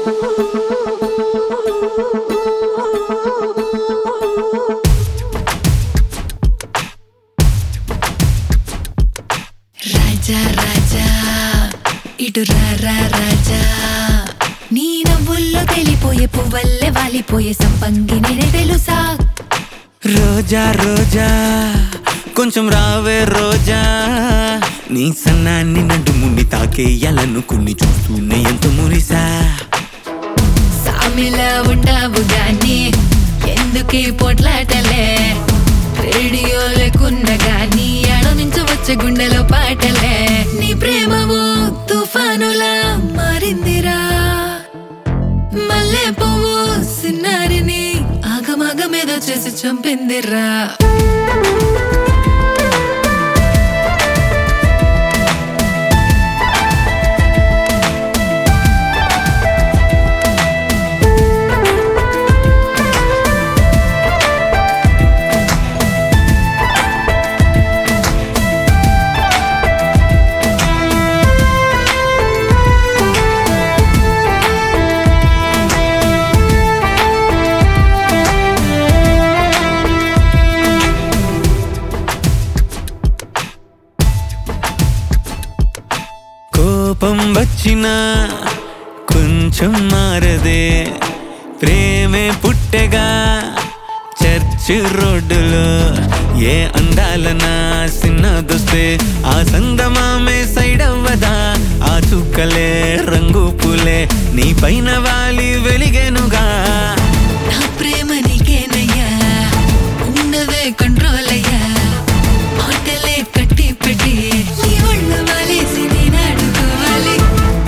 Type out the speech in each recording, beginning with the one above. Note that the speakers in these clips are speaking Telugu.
రాజా రాజా ఇటు రా రా రాజా నీ నవ్వుల్లో తెలిపోయే పువ్వల్లే వాలిపోయే సంపంగి నేనే తెలుసా రోజా రోజా కొంచెం రావే రోజా నీ సన్నాన్ని నడుముని తాకేయాలనుకుని చూస్తూనే ఎంత మురిసా సామిలా ఉండవు గాని ఎందుకీ పొట్లాటలే రేడియో లేకున్న గాని ఆడ నుంచి వచ్చే గుండెలో పాటలే నీ ప్రేమవు తుఫానులా మారిందిరా మల్లె పువ్వు సిన్నారిని ఆగమాగమేదో చేసి చంపిందిరా కోపం వచ్చినా కొంచెం మారదే ప్రేమే పుట్టెగా చర్చ్ రోడ్డులో ఏ అందాలనా సిన్న దొస్తే ఆ సందమామే సైడ్ అవ్వదా ఆ చుక్కలే రంగు పూలే నీ పైన వాలి వెలిగేనుగా నా ప్రేమ నీకేనయ్యా ఉన్నవే కంట్రోల్ అయ్యా హోటలే కట్టి పెట్టి నీ ఒళ్ళు వాలేసి నేను అడుకోవాలి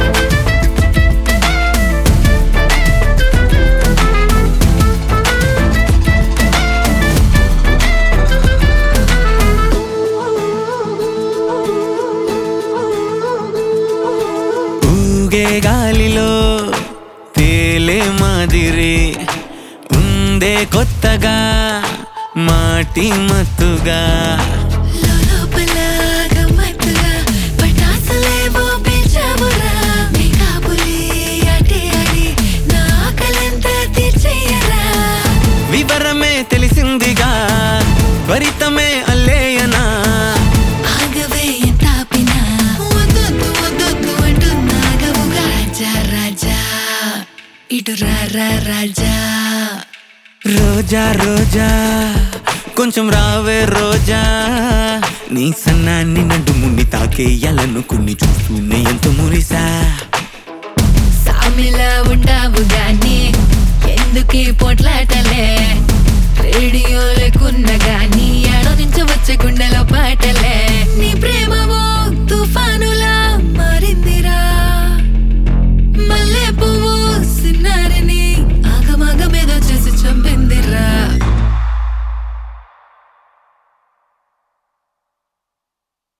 ఊగే గాలిలో తేలే మాదిరి ఉందే కొత్తగా మాటి మత్తుగా లోపల గమ్మత్తుగా పటాసులేవో పేల్చావురా నీ కాబులి అటే అడి నా ఆకలంతా తీర్చేయరా వివరమే తెలిసిందిగా త్వరితమే అల్లేయనా ఆగవే ఎంత ఆపినా వద్దొద్దు వద్దొద్దు అంటున్నాగవుగా రాజా రాజా ఇటు రా రా రాజా రోజా రోజా కొంచెం రావే రోజా నీ సన్నాన్ని నడుముని తాకేయాలనుకుని చూస్తూనే ఎంత మురిసా సామిలా ఉండవు గాని ఎందుకీ పొట్లాటలే